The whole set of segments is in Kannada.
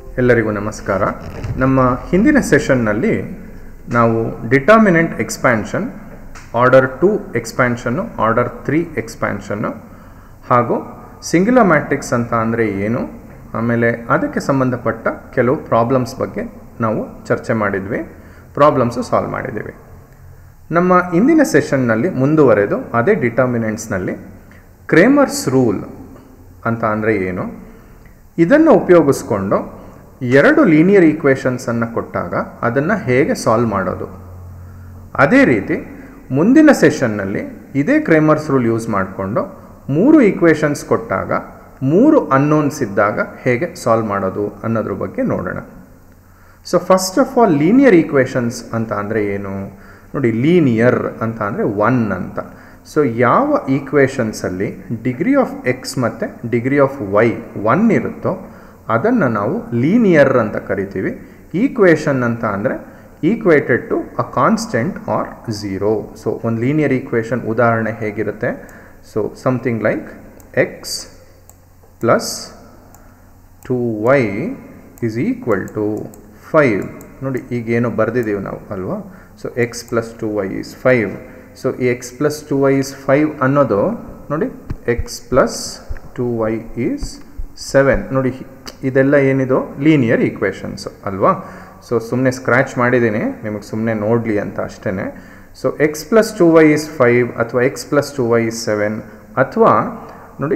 ಎಲ್ಲರಿಗೂ ನಮಸ್ಕಾರ ನಮ್ಮ ಹಿಂದಿನ ಸೆಷನ್ನಲ್ಲಿ ನಾವು ಡಿಟರ್ಮಿನೆಂಟ್ ಎಕ್ಸ್ಪ್ಯಾನ್ಷನ್ ಆರ್ಡರ್ ಟು ಎಕ್ಸ್ಪ್ಯಾನ್ಷನ್ನು ಆರ್ಡರ್ ತ್ರೀ ಎಕ್ಸ್ಪ್ಯಾನ್ಷನ್ನು ಹಾಗೂ ಸಿಂಗ್ಯುಲರ್ ಮ್ಯಾಟ್ರಿಕ್ಸ್ ಅಂತ ಅಂದರೆ ಏನು ಆಮೇಲೆ ಅದಕ್ಕೆ ಸಂಬಂಧಪಟ್ಟ ಕೆಲವು ಪ್ರಾಬ್ಲಮ್ಸ್ ಬಗ್ಗೆ ನಾವು ಚರ್ಚೆ ಮಾಡಿದ್ವಿ ಪ್ರಾಬ್ಲಮ್ಸು ಸಾಲ್ವ್ ಮಾಡಿದ್ದೀವಿ ನಮ್ಮ ಇಂದಿನ ಸೆಷನ್ನಲ್ಲಿ ಮುಂದುವರೆದು ಅದೇ ಡಿಟರ್ಮಿನೆಂಟ್ಸ್ನಲ್ಲಿ ಕ್ರೇಮರ್ಸ್ ರೂಲ್ ಅಂತ ಅಂದರೆ ಏನು ಇದನ್ನು ಉಪಯೋಗಿಸ್ಕೊಂಡು ಎರಡು ಲೀನಿಯರ್ ಈಕ್ವೇಷನ್ಸನ್ನು ಕೊಟ್ಟಾಗ ಅದನ್ನು ಹೇಗೆ ಸಾಲ್ವ್ ಮಾಡೋದು ಅದೇ ರೀತಿ ಮುಂದಿನ ಸೆಷನ್ನಲ್ಲಿ ಇದೇ ಕ್ರೇಮರ್ಸ್ ರೂಲ್ ಯೂಸ್ ಮಾಡಿಕೊಂಡು ಮೂರು ಈಕ್ವೇಷನ್ಸ್ ಕೊಟ್ಟಾಗ ಮೂರು ಅನ್ನೋನ್ಸ್ ಇದ್ದಾಗ ಹೇಗೆ ಸಾಲ್ವ್ ಮಾಡೋದು ಅನ್ನೋದ್ರ ಬಗ್ಗೆ ನೋಡೋಣ so first of all linear equations ಅಂತ ಅಂದರೆ ಏನು ನೋಡಿ ಲೀನಿಯರ್ ಅಂತ ಅಂದರೆ ಒನ್ ಅಂತ ಸೊ ಯಾವ ಈಕ್ವೇಷನ್ಸಲ್ಲಿ ಡಿಗ್ರಿ ಆಫ್ ಎಕ್ಸ್ ಮತ್ತು ಡಿಗ್ರಿ ಆಫ್ ವೈ ಒನ್ ಇರುತ್ತೋ ಅದನ್ನು ನಾವು ಲೀನಿಯರ್ ಅಂತ ಕರಿತೀವಿ ಈಕ್ವೇಷನ್ ಅಂತ ಅಂದರೆ equated to a constant or zero so ಒಂದು ಲೀನಿಯರ್ ಈಕ್ವೇಷನ್ ಉದಾಹರಣೆ ಹೇಗಿರುತ್ತೆ so something like x plus two y is equal to five ನೋಡಿ ಈಗ ಏನೋ ಬರೆದಿದ್ದೀವಿ ನಾವು ಅಲ್ವಾ so x plus two y is five so ಈ x plus two y is five ಅನ್ನೋದು ನೋಡಿ x plus two y is seven ನೋಡಿ ಇದೆಲ್ಲ ಏನಿದು ಲೀನಿಯರ್ ಈಕ್ವೇಷನ್ಸ್ ಅಲ್ವಾ ಸೊ ಸುಮ್ಮನೆ ಸ್ಕ್ರ್ಯಾಚ್ ಮಾಡಿದ್ದೀನಿ ನಿಮಗೆ ಸುಮ್ಮನೆ ನೋಡಲಿ ಅಂತ ಅಷ್ಟೇ so x plus two y is five ಅಥವಾ x plus two y is seven ಅಥವಾ ನೋಡಿ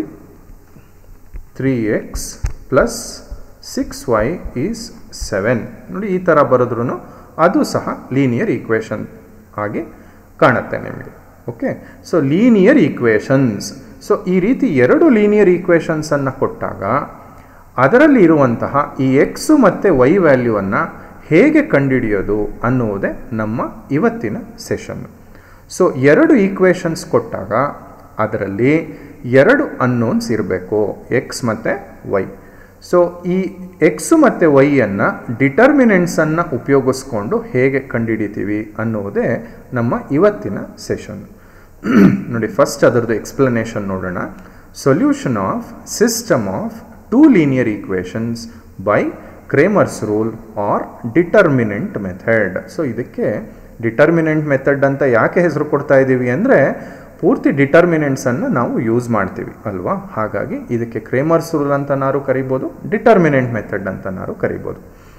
three x plus six y is seven ನೋಡಿ ಈ ಥರ ಬರೆದ್ರೂ ಅದು ಸಹ ಲೀನಿಯರ್ ಈಕ್ವೇಷನ್ ಆಗಿ ಕಾಣುತ್ತೆ ನಿಮಗೆ okay so linear equations so ಈ ರೀತಿ ಎರಡು ಲೀನಿಯರ್ ಈಕ್ವೇಷನ್ಸನ್ನು ಕೊಟ್ಟಾಗ ಅದರಲ್ಲಿ ಇರುವಂತಹ ಈ ಎಕ್ಸು ಮತ್ತು ವೈ ವ್ಯಾಲ್ಯೂವನ್ನು ಹೇಗೆ ಕಂಡುಹಿಡಿಯೋದು ಅನ್ನುವುದೇ ನಮ್ಮ ಇವತ್ತಿನ ಸೆಷನ್ ಸೊ ಎರಡು ಈಕ್ವೇಷನ್ಸ್ ಕೊಟ್ಟಾಗ ಅದರಲ್ಲಿ ಎರಡು ಅನ್ನೋನ್ಸ್ ಇರಬೇಕು ಎಕ್ಸ್ ಮತ್ತು ವೈ ಸೊ ಈ ಎಕ್ಸು ಮತ್ತು ವೈಯನ್ನು ಡಿಟರ್ಮಿನೆಂಟ್ಸನ್ನು ಉಪಯೋಗಿಸ್ಕೊಂಡು ಹೇಗೆ ಕಂಡುಹಿಡಿತೀವಿ ಅನ್ನುವುದೇ ನಮ್ಮ ಇವತ್ತಿನ ಸೆಷನ್ ನೋಡಿ ಫಸ್ಟ್ ಅದರದ್ದು ಎಕ್ಸ್ಪ್ಲನೇಷನ್ ನೋಡೋಣ solution of system of two linear equations by Cramer's rule or determinant method so ಇದಕ್ಕೆ ಡಿಟರ್ಮಿನೆಂಟ್ ಮೆಥಡ್ ಅಂತ ಯಾಕೆ ಹೆಸರು ಕೊಡ್ತಾ ಇದ್ದೀವಿ ಅಂದರೆ ಪೂರ್ತಿ ಡಿಟರ್ಮಿನೆಂಟ್ಸನ್ನು ನಾವು ಯೂಸ್ ಮಾಡ್ತೀವಿ ಅಲ್ವಾ ಹಾಗಾಗಿ ಇದಕ್ಕೆ ಕ್ರೇಮರ್ಸ್ ರೂಲ್ ಅಂತನಾರು ಕರಿಬೋದು ಡಿಟರ್ಮಿನೆಂಟ್ ಮೆಥಡ್ ಅಂತನಾರು ಕರಿಬೋದು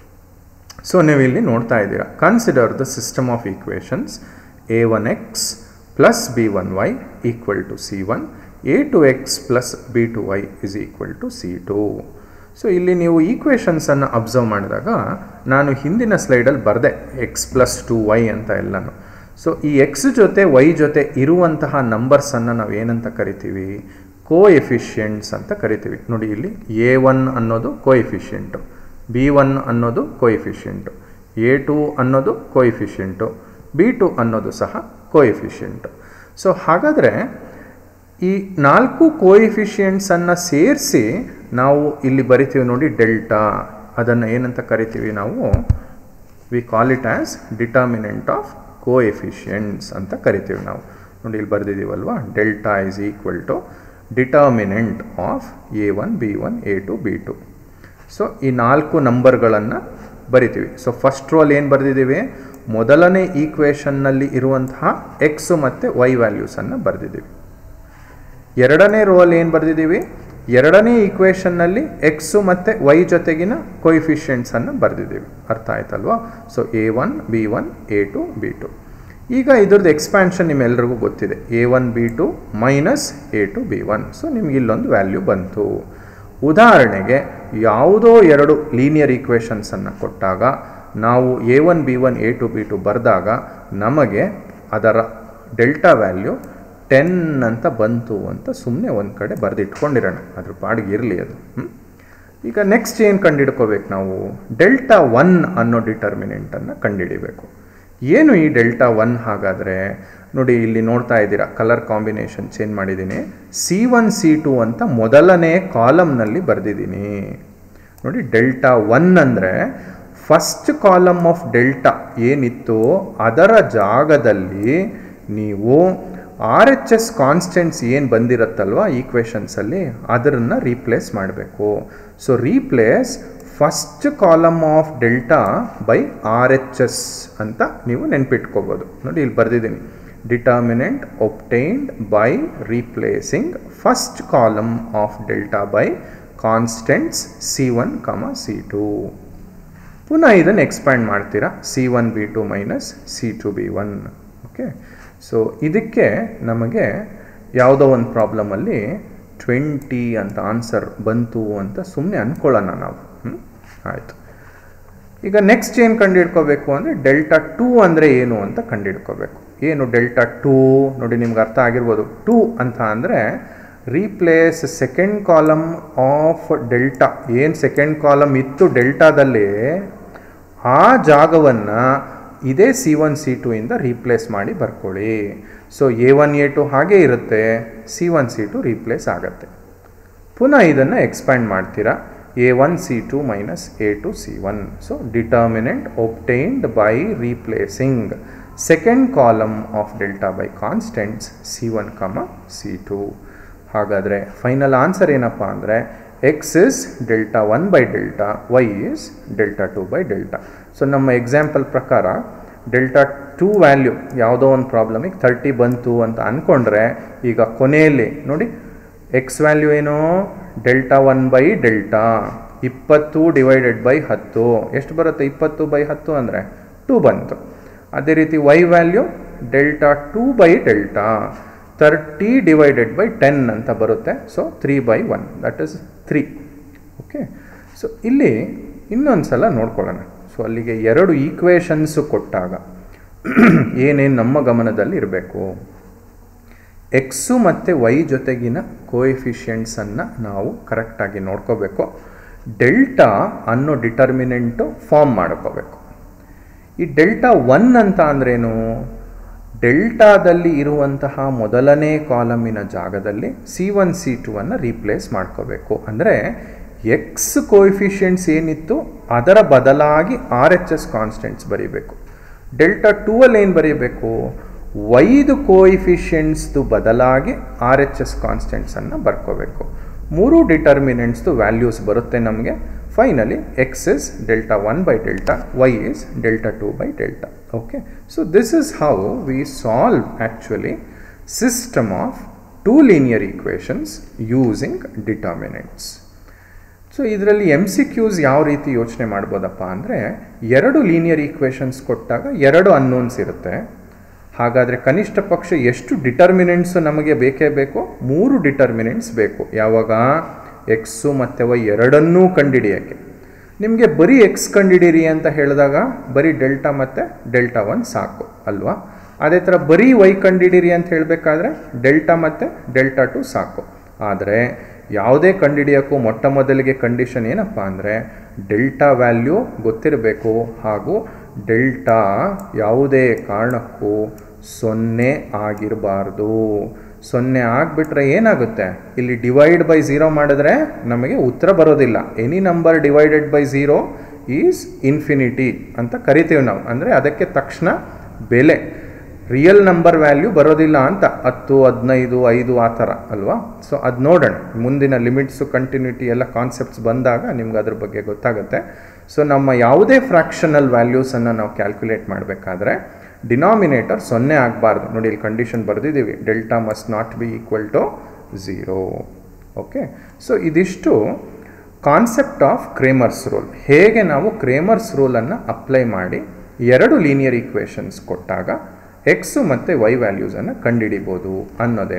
ಸೊ ನೀವು ಇಲ್ಲಿ ನೋಡ್ತಾ ಇದ್ದೀರಾ consider the system of equations a one x plus b one y equal to c one a two x plus b two y is equal to c two so ಇಲ್ಲಿ ನೀವು ಈಕ್ವೇಷನ್ಸನ್ನು ಅಬ್ಸರ್ವ್ ಮಾಡಿದಾಗ ನಾನು ಹಿಂದಿನ ಸ್ಲೈಡಲ್ಲಿ ಬರೆದೆ ಎಕ್ಸ್ ಪ್ಲಸ್ ಟು ವೈ ಅಂತ ಎಲ್ಲನೂ ಸೊ ಈ ಎಕ್ಸ್ ಜೊತೆ ವೈ ಜೊತೆ ಇರುವಂತಹ ನಂಬರ್ಸನ್ನು ನಾವು ಏನಂತ ಕರಿತೀವಿ ಕೋ ಎಫಿಷಿಯೆಂಟ್ಸ್ ಅಂತ ಕರಿತೀವಿ ನೋಡಿ ಇಲ್ಲಿ ಎ ಒನ್ ಅನ್ನೋದು ಕೋ ಎಫಿಷಿಯೆಂಟು ಬಿ ಒನ್ ಅನ್ನೋದು ಕೋ ಎಫಿಷಿಯೆಂಟು ಎ ಟು ಅನ್ನೋದು ಕೋ ಎಫಿಷಿಯೆಂಟು ಬಿ ಟು ಅನ್ನೋದು ಸಹ ಕೋ ಎಫಿಷಿಯೆಂಟು ಸೊ ಹಾಗಾದರೆ ಈ ನಾಲ್ಕು ಕೋ ಎಫಿಷಿಯೆಂಟ್ಸನ್ನು ಸೇರಿಸಿ ನಾವು ಇಲ್ಲಿ ಬರಿತೀವಿ ನೋಡಿ ಡೆಲ್ಟಾ ಅದನ್ನು ಏನಂತ ಕರಿತೀವಿ ನಾವು we call it as determinant of coefficients ಅಂತ ಕರಿತೀವಿ ನಾವು ನೋಡಿ ಇಲ್ಲಿ ಬರೆದಿದ್ದೀವಲ್ವಾ delta is equal to determinant of a one b one a two b two so ಈ ನಾಲ್ಕು ನಂಬರ್ಗಳನ್ನು ಬರಿತೀವಿ ಸೊ ಫಸ್ಟ್ ರೋಲ್ ಏನು ಬರೆದಿದ್ದೀವಿ ಮೊದಲನೇ ಈಕ್ವೇಷನ್ನಲ್ಲಿ ಇರುವಂತಹ ಎಕ್ಸು ಮತ್ತು ವೈ ವ್ಯಾಲ್ಯೂಸನ್ನು ಬರೆದಿದ್ದೀವಿ ಎರಡನೇ ರೋಲ್ ಏನು ಬರೆದಿದ್ದೀವಿ ಎರಡನೇ ಈಕ್ವೇಷನ್ನಲ್ಲಿ ಎಕ್ಸು ಮತ್ತು ವೈ ಜೊತೆಗಿನ ಕೊಯಿಫಿಷಿಯೆಂಟ್ಸನ್ನು ಬರೆದಿದ್ದೀವಿ ಅರ್ಥ ಆಯ್ತಲ್ವಾ so a one b one a two b two ಈಗ ಇದ್ರದ್ದು ಎಕ್ಸ್ಪ್ಯಾನ್ಷನ್ ನಿಮ್ಮೆಲ್ರಿಗೂ ಗೊತ್ತಿದೆ a one b two minus a two b one so ನಿಮ್ಗೆ ಇಲ್ಲೊಂದು ವ್ಯಾಲ್ಯೂ ಬಂತು ಉದಾಹರಣೆಗೆ ಯಾವುದೋ ಎರಡು ಲೀನಿಯರ್ ಈಕ್ವೇಷನ್ಸನ್ನು ಕೊಟ್ಟಾಗ ನಾವು a one b one a two b two ಬರೆದಾಗ ನಮಗೆ ಅದರ ಡೆಲ್ಟಾ ವ್ಯಾಲ್ಯೂ ಟೆನ್ ಅಂತ ಬಂತು ಅಂತ ಸುಮ್ಮನೆ ಒಂದು ಕಡೆ ಬರೆದಿಟ್ಕೊಂಡಿರೋಣ ಅದ್ರ ಪಾಡಿಗೆ ಇರಲಿ ಅದು ಈಗ ನೆಕ್ಸ್ಟ್ ಏನು ಕಂಡುಹಿಡ್ಕೋಬೇಕು ನಾವು ಡೆಲ್ಟಾ ಒನ್ ಅನ್ನೋ ಡಿಟರ್ಮಿನೆಂಟನ್ನು ಕಂಡುಹಿಡಿಬೇಕು ಏನು ಈ ಡೆಲ್ಟಾ ಒನ್ ಹಾಗಾದರೆ ನೋಡಿ ಇಲ್ಲಿ ನೋಡ್ತಾ ಇದ್ದೀರಾ ಕಲರ್ ಕಾಂಬಿನೇಷನ್ ಚೇಂಜ್ ಮಾಡಿದ್ದೀನಿ ಸಿ ಒನ್ ಸಿ ಟು ಅಂತ ಮೊದಲನೇ ಕಾಲಮ್ನಲ್ಲಿ ಬರೆದಿದ್ದೀನಿ ನೋಡಿ ಡೆಲ್ಟಾ ಒನ್ ಅಂದರೆ ಫಸ್ಟ್ ಕಾಲಮ್ ಆಫ್ ಡೆಲ್ಟಾ ಏನಿತ್ತು ಅದರ ಜಾಗದಲ್ಲಿ ನೀವು ಆರ್ ಎಚ್ ಎಸ್ ಕಾನ್ಸ್ಟೆಂಟ್ಸ್ ಏನು ಬಂದಿರುತ್ತಲ್ವ ಈಕ್ವೇಷನ್ಸಲ್ಲಿ ಅದನ್ನು ರೀಪ್ಲೇಸ್ ಮಾಡಬೇಕು so replace first column of delta by R H S ಅಂತ ನೀವು ನೆನ್ಪಿಟ್ಕೋಬೋದು ನೋಡಿ ಇಲ್ಲಿ ಬರೆದಿದ್ದೀನಿ determinant obtained by replacing first column of delta by constants c one comma c two ಪುನಃ ಇದನ್ನು ಎಕ್ಸ್ಪ್ಯಾಂಡ್ ಮಾಡ್ತೀರಾ c one b two minus c two b one okay so ಇದಕ್ಕೆ ನಮಗೆ ಯಾವುದೋ ಒಂದು ಪ್ರಾಬ್ಲಮಲ್ಲಿ ಟ್ವೆಂಟಿ ಅಂತ ಆನ್ಸರ್ ಬಂತು ಅಂತ ಸುಮ್ಮನೆ ಅಂದ್ಕೊಳ್ಳೋಣ ನಾವು ಹ್ಞೂ ಆಯಿತು ಈಗ ನೆಕ್ಸ್ಟ್ ಏನು ಕಂಡುಹಿಡ್ಕೋಬೇಕು ಅಂದರೆ ಡೆಲ್ಟಾ ಟೂ ಅಂದರೆ ಏನು ಅಂತ ಕಂಡುಹಿಡ್ಕೋಬೇಕು ಏನು ಡೆಲ್ಟಾ ಟೂ ನೋಡಿ ನಿಮ್ಗೆ ಅರ್ಥ ಆಗಿರ್ಬೋದು ಟೂ ಅಂತ ಅಂದರೆ replace second column of delta ಏನು ಸೆಕೆಂಡ್ ಕಾಲಮ್ ಇತ್ತು ಡೆಲ್ಟಾದಲ್ಲಿ ಆ ಜಾಗವನ್ನು ಇದೇ ಸಿ ಒನ್ ಸಿ ಟು ಇಂದ ರೀಪ್ಲೇಸ್ ಮಾಡಿ ಬರ್ಕೊಳ್ಳಿ so a one a two ಹಾಗೇ ಇರುತ್ತೆ c one c two replace ಆಗುತ್ತೆ ಪುನಃ ಇದನ್ನು ಎಕ್ಸ್ಪ್ಯಾಂಡ್ ಮಾಡ್ತೀರಾ a one c two minus a two c one so determinant obtained by replacing second column of delta by constants c one comma c two ಹಾಗಾದರೆ ಫೈನಲ್ ಆನ್ಸರ್ ಏನಪ್ಪ ಅಂದರೆ x is delta one by delta y is delta two by delta so ನಮ್ಮ ಎಕ್ಸಾಂಪಲ್ ಪ್ರಕಾರ ಡೆಲ್ಟಾ ಟೂ ವ್ಯಾಲ್ಯೂ ಯಾವುದೋ ಒಂದು ಪ್ರಾಬ್ಲಮಿಗೆ ಥರ್ಟಿ ಬಂತು ಅಂತ ಅಂದ್ಕೊಂಡ್ರೆ ಈಗ ಕೊನೆಯಲ್ಲಿ ನೋಡಿ ಎಕ್ಸ್ ವ್ಯಾಲ್ಯೂ ಏನು ಡೆಲ್ಟಾ ಒನ್ ಬೈ ಡೆಲ್ಟಾ ಇಪ್ಪತ್ತು ಡಿವೈಡೆಡ್ ಬೈ ಹತ್ತು ಎಷ್ಟು ಬರುತ್ತೆ ಇಪ್ಪತ್ತು ಬೈ ಹತ್ತು ಅಂದರೆ ಟೂ ಬಂತು ಅದೇ ರೀತಿ y value delta two by delta thirty divided by ten ಅಂತ ಬರುತ್ತೆ so three by one that is three okay so ಇಲ್ಲಿ ಇನ್ನೊಂದು ಸಲ ನೋಡ್ಕೊಳ್ಳೋಣ ಸೊ ಅಲ್ಲಿಗೆ ಎರಡು ಈಕ್ವೇಷನ್ಸು ಕೊಟ್ಟಾಗ ಏನೇನು ನಮ್ಮ ಗಮನದಲ್ಲಿ ಇರಬೇಕು ಎಕ್ಸು ಮತ್ತು ವೈ ಜೊತೆಗಿನ ಕೋಎಫಿಷಿಯೆಂಟ್ಸನ್ನು ನಾವು ಕರೆಕ್ಟಾಗಿ ನೋಡ್ಕೋಬೇಕು ಡೆಲ್ಟಾ ಅನ್ನೋ ಡಿಟರ್ಮಿನೆಂಟು ಫಾರ್ಮ್ ಮಾಡ್ಕೋಬೇಕು ಈ ಡೆಲ್ಟಾ ಒನ್ ಅಂತ ಅಂದ್ರೇನು ಡೆಲ್ಟಾದಲ್ಲಿ ಇರುವಂತಹ ಮೊದಲನೇ ಕಾಲಮಿನ ಜಾಗದಲ್ಲಿ ಸಿ ಒನ್ ಸಿ ಟು ಅನ್ನು ರೀಪ್ಲೇಸ್ ಮಾಡ್ಕೋಬೇಕು ಅಂದರೆ ಎಕ್ಸ್ ಕೋಎಫಿಷಿಯೆಂಟ್ಸ್ ಏನಿತ್ತು ಅದರ ಬದಲಾಗಿ ಆರ್ ಎಚ್ ಎಸ್ ಕಾನ್ಸ್ಟೆಂಟ್ಸ್ ಬರೀಬೇಕು ಡೆಲ್ಟಾ ಟೂ ಅಲ್ಲಿ ಏನು ಬರೀಬೇಕು ವೈದು ಕೋಯಿಫಿಷಿಯೆಂಟ್ಸ್ದು ಬದಲಾಗಿ ಆರ್ ಎಚ್ ಎಸ್ ಕಾನ್ಸ್ಟೆಂಟ್ಸನ್ನು ಬರ್ಕೋಬೇಕು ಮೂರು ಡಿಟರ್ಮಿನೆಂಟ್ಸ್ದು ವ್ಯಾಲ್ಯೂಸ್ ಬರುತ್ತೆ ನಮಗೆ finally x is delta one by delta y is delta two by delta okay so this is how we solve actually system of two linear equations using determinants so ಇದರಲ್ಲಿ ಎಮ್ ಸಿ ಕ್ಯೂಸ್ ಯಾವ ರೀತಿ ಯೋಚನೆ ಮಾಡ್ಬೋದಪ್ಪ ಅಂದರೆ ಎರಡು ಲೀನಿಯರ್ ಈಕ್ವೇಷನ್ಸ್ ಕೊಟ್ಟಾಗ ಎರಡು ಅನ್ನೋನ್ಸ್ ಇರುತ್ತೆ ಹಾಗಾದರೆ ಕನಿಷ್ಠ ಪಕ್ಷ ಎಷ್ಟು ಡಿಟರ್ಮಿನೆಂಟ್ಸು ನಮಗೆ ಬೇಕೇ ಬೇಕು ಮೂರು ಡಿಟರ್ಮಿನೆಂಟ್ಸ್ ಬೇಕು ಯಾವಾಗ ಎಕ್ಸು ಮತ್ತು ವೈ ಎರಡನ್ನೂ ಕಂಡಿಡಿಯೋಕ್ಕೆ ನಿಮಗೆ ಬರೀ ಎಕ್ಸ್ ಕಂಡಿಡೀರಿ ಅಂತ ಹೇಳಿದಾಗ ಬರೀ ಡೆಲ್ಟಾ ಮತ್ತು ಡೆಲ್ಟಾ ಒನ್ ಸಾಕು ಅಲ್ವಾ ಅದೇ ಥರ ಬರೀ ವೈ ಕಂಡಿಡೀರಿ ಅಂತ ಹೇಳಬೇಕಾದ್ರೆ ಡೆಲ್ಟಾ ಮತ್ತು ಡೆಲ್ಟಾ ಟು ಸಾಕು ಆದರೆ ಯಾವುದೇ ಕಂಡಿಡಿಯೋಕ್ಕೂ ಮೊಟ್ಟ ಮೊದಲಿಗೆ ಕಂಡೀಷನ್ ಏನಪ್ಪ ಅಂದರೆ ಡೆಲ್ಟಾ ವ್ಯಾಲ್ಯೂ ಗೊತ್ತಿರಬೇಕು ಹಾಗೂ ಡೆಲ್ಟಾ ಯಾವುದೇ ಕಾರಣಕ್ಕೂ ಸೊನ್ನೆ ಆಗಿರಬಾರ್ದು ಸೊನ್ನೆ ಆಗಿಬಿಟ್ರೆ ಏನಾಗುತ್ತೆ ಇಲ್ಲಿ ಡಿವೈಡ್ ಬೈ ಝೀರೋ ಮಾಡಿದ್ರೆ ನಮಗೆ ಉತ್ತರ ಬರೋದಿಲ್ಲ any number divided by zero is infinity ಅಂತ ಕರಿತೀವಿ ನಾವು ಅಂದರೆ ಅದಕ್ಕೆ ತಕ್ಷಣ ಬೆಲೆ ರಿಯಲ್ ನಂಬರ್ ವ್ಯಾಲ್ಯೂ ಬರೋದಿಲ್ಲ ಅಂತ ಹತ್ತು ಹದಿನೈದು ಐದು ಆ ಥರ ಅಲ್ವಾ ಸೊ ಅದು ನೋಡೋಣ ಮುಂದಿನ ಲಿಮಿಟ್ಸು ಕಂಟಿನ್ಯೂಟಿ ಎಲ್ಲ ಕಾನ್ಸೆಪ್ಟ್ಸ್ ಬಂದಾಗ ನಿಮ್ಗೆ ಅದ್ರ ಬಗ್ಗೆ ಗೊತ್ತಾಗುತ್ತೆ ಸೊ ನಮ್ಮ ಯಾವುದೇ ಫ್ರ್ಯಾಕ್ಷನಲ್ ವ್ಯಾಲ್ಯೂಸನ್ನು ನಾವು ಕ್ಯಾಲ್ಕುಲೇಟ್ ಮಾಡಬೇಕಾದ್ರೆ ಡಿನಾಮಿನೇಟರ್ ಸೊನ್ನೆ ಆಗಬಾರ್ದು ನೋಡಿ ಇಲ್ಲಿ ಕಂಡೀಷನ್ ಬರೆದಿದ್ದೀವಿ delta must not be equal to zero okay so ಇದಿಷ್ಟು ಕಾನ್ಸೆಪ್ಟ್ ಆಫ್ ಕ್ರೇಮರ್ಸ್ ರೂಲ್ ಹೇಗೆ ನಾವು ಕ್ರೇಮರ್ಸ್ ರೂಲನ್ನು ಅಪ್ಲೈ ಮಾಡಿ ಎರಡು ಲೀನಿಯರ್ ಈಕ್ವೇಷನ್ಸ್ ಕೊಟ್ಟಾಗ ಎಕ್ಸು ಮತ್ತು ವೈ ವ್ಯಾಲ್ಯೂಸನ್ನು ಕಂಡುಹಿಡಿಬೋದು ಅನ್ನೋದೇ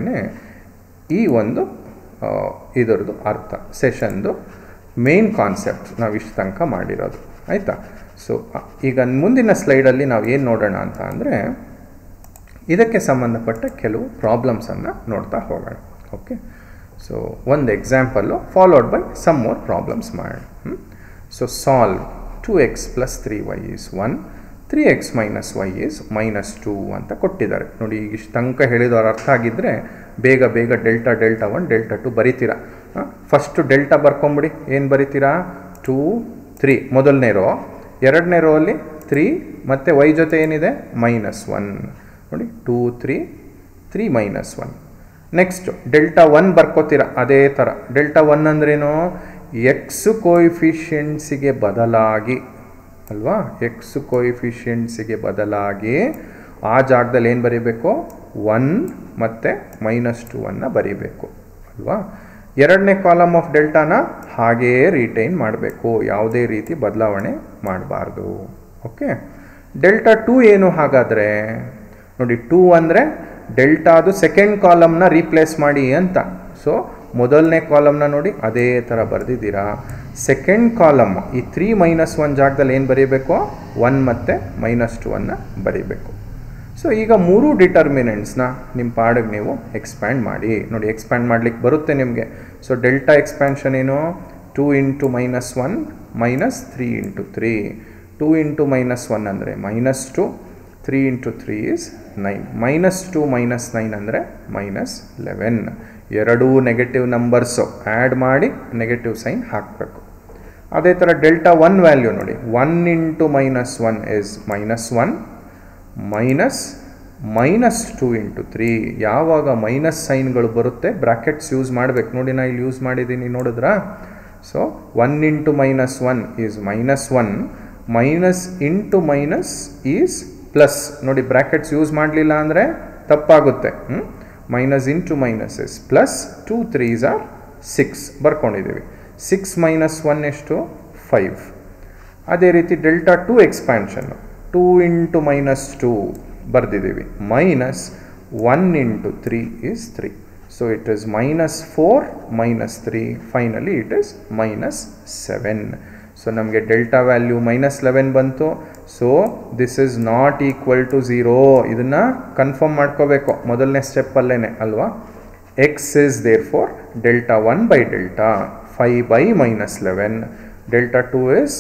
ಈ ಒಂದು ಇದರದ್ದು ಅರ್ಥ ಸೆಷನ್ದು ಮೇನ್ ಕಾನ್ಸೆಪ್ಟ್ ನಾವು ಇಷ್ಟು ತನಕ ಮಾಡಿರೋದು ಆಯಿತಾ ಸೊ ಈಗ ಮುಂದಿನ ಸ್ಲೈಡಲ್ಲಿ ನಾವು ಏನು ನೋಡೋಣ ಅಂತ ಅಂದರೆ ಇದಕ್ಕೆ ಸಂಬಂಧಪಟ್ಟ ಕೆಲವು ಪ್ರಾಬ್ಲಮ್ಸನ್ನು ನೋಡ್ತಾ ಹೋಗೋಣ ಓಕೆ ಸೊ ಒಂದು example followed by some more problems ಮಾಡೋಣ so solve two x plus three y is one three x minus y is minus two ಅಂತ ಕೊಟ್ಟಿದ್ದಾರೆ ನೋಡಿ ಈಗ ಇಷ್ಟು ತನಕ ಹೇಳಿದವ್ರು ಅರ್ಥ ಆಗಿದ್ದರೆ ಬೇಗ ಬೇಗ delta delta one delta two ಬರಿತೀರಾ ಫಸ್ಟು ಡೆಲ್ಟಾ ಬರ್ಕೊಂಬಿಡಿ ಏನು ಬರಿತೀರಾ ಟೂ ತ್ರೀ ಮೊದಲನೇ ರೋ ಎರಡನೇ ರೋ ಅಲ್ಲಿ ತ್ರೀ ಮತ್ತು ವೈ ಜೊತೆ ಏನಿದೆ ಮೈನಸ್ ಒನ್ ನೋಡಿ two three three minus one next delta one ಬರ್ಕೋತೀರ ಅದೇ ಥರ ಡೆಲ್ಟಾ ಒನ್ ಅಂದ್ರೇನು ಎಕ್ಸ್ ಕೋಯಿಫಿಷಿಯೆಂಟ್ಸಿಗೆ ಬದಲಾಗಿ ಅಲ್ವಾ ಎಕ್ಸ್ ಕೋಯಿಫಿಷಿಯೆಂಟ್ಸಿಗೆ ಬದಲಾಗಿ ಆ ಜಾಗದಲ್ಲಿ ಏನು ಬರೀಬೇಕು ಒನ್ ಮತ್ತು ಮೈನಸ್ ಟು ಅನ್ನು ಬರೀಬೇಕು ಅಲ್ವಾ ಎರಡನೇ ಕಾಲಮ್ ಆಫ್ ಡೆಲ್ಟಾನ ಹಾಗೆಯೇ ರಿಟೈನ್ ಮಾಡಬೇಕು ಯಾವುದೇ ರೀತಿ ಬದಲಾವಣೆ ಮಾಡಬಾರ್ದು ಓಕೆ ಡೆಲ್ಟಾ ಟೂ ಏನು ಹಾಗಾದರೆ ನೋಡಿ ಟೂ ಅಂದರೆ ಡೆಲ್ಟಾದು ಸೆಕೆಂಡ್ ಕಾಲಮ್ನ ರೀಪ್ಲೇಸ್ ಮಾಡಿ ಅಂತ ಸೊ ಮೊದಲನೇ ಕಾಲಮ್ನ ನೋಡಿ ಅದೇ ಥರ ಬರೆದಿದ್ದೀರಾ ಸೆಕೆಂಡ್ ಕಾಲಮ್ ಈ ತ್ರೀ ಮೈನಸ್ ಒನ್ ಜಾಗದಲ್ಲಿ ಏನು ಬರೀಬೇಕು ಒನ್ ಮತ್ತು ಮೈನಸ್ ಟು ಅನ್ನು ಬರೀಬೇಕು ಸೊ ಈಗ ಮೂರು ಡಿಟರ್ಮಿನೆಂಟ್ಸ್ನ ನಿಮ್ಮ ಪಾಡಿಗೆ ನೀವು ಎಕ್ಸ್ಪ್ಯಾಂಡ್ ಮಾಡಿ ನೋಡಿ ಎಕ್ಸ್ಪ್ಯಾಂಡ್ ಮಾಡ್ಲಿಕ್ಕೆ ಬರುತ್ತೆ ನಿಮಗೆ ಸೊ ಡೆಲ್ಟಾ ಎಕ್ಸ್ಪ್ಯಾನ್ಷನ್ ಏನು two into minus one minus three into three two into minus one ಅಂದರೆ minus two three into three is nine minus two minus nine ಅಂದರೆ ಮೈನಸ್ ಲೆವೆನ್ ಎರಡೂ ನೆಗೆಟಿವ್ ನಂಬರ್ಸು ಆ್ಯಡ್ ಮಾಡಿ ನೆಗೆಟಿವ್ ಸೈನ್ ಹಾಕಬೇಕು ಅದೇ ಥರ ಡೆಲ್ಟಾ ಒನ್ ವ್ಯಾಲ್ಯೂ ನೋಡಿ one into minus one is minus one minus minus two into three ಯಾವಾಗ ಮೈನಸ್ ಸೈನ್ಗಳು ಬರುತ್ತೆ ಬ್ರಾಕೆಟ್ಸ್ ಯೂಸ್ ಮಾಡಬೇಕು ನೋಡಿ ನಾ ಇಲ್ಲಿ ಯೂಸ್ ಮಾಡಿದ್ದೀನಿ ನೋಡಿದ್ರಾ so one into minus one is minus one minus into minus is plus ನೋಡಿ ಬ್ರ್ಯಾಕೆಟ್ಸ್ ಯೂಸ್ ಮಾಡಲಿಲ್ಲ ಅಂದರೆ ತಪ್ಪಾಗುತ್ತೆ minus into minus is plus two threes or six ಬರ್ಕೊಂಡಿದ್ದೀವಿ ಸಿಕ್ಸ್ ಮೈನಸ್ ಒನ್ ಎಷ್ಟು ಫೈವ್ ಅದೇ ರೀತಿ ಡೆಲ್ಟಾ ಟು ಎಕ್ಸ್ಪ್ಯಾನ್ಷನ್ನು ಟೂ ಇಂಟು ಮೈನಸ್ ಟೂ ಬರೆದಿದ್ದೀವಿ minus one into three is three so it is minus four minus three finally it is minus seven so ನಮಗೆ ಡೆಲ್ಟಾ ವ್ಯಾಲ್ಯೂ ಮೈನಸ್ ಲೆವೆನ್ ಬಂತು so this is not equal to zero ಇದನ್ನು ಕನ್ಫರ್ಮ್ ಮಾಡ್ಕೋಬೇಕು ಮೊದಲನೇ ಸ್ಟೆಪ್ಪಲ್ಲೇ ಅಲ್ವಾ x is there four delta one by delta five by minus eleven delta two is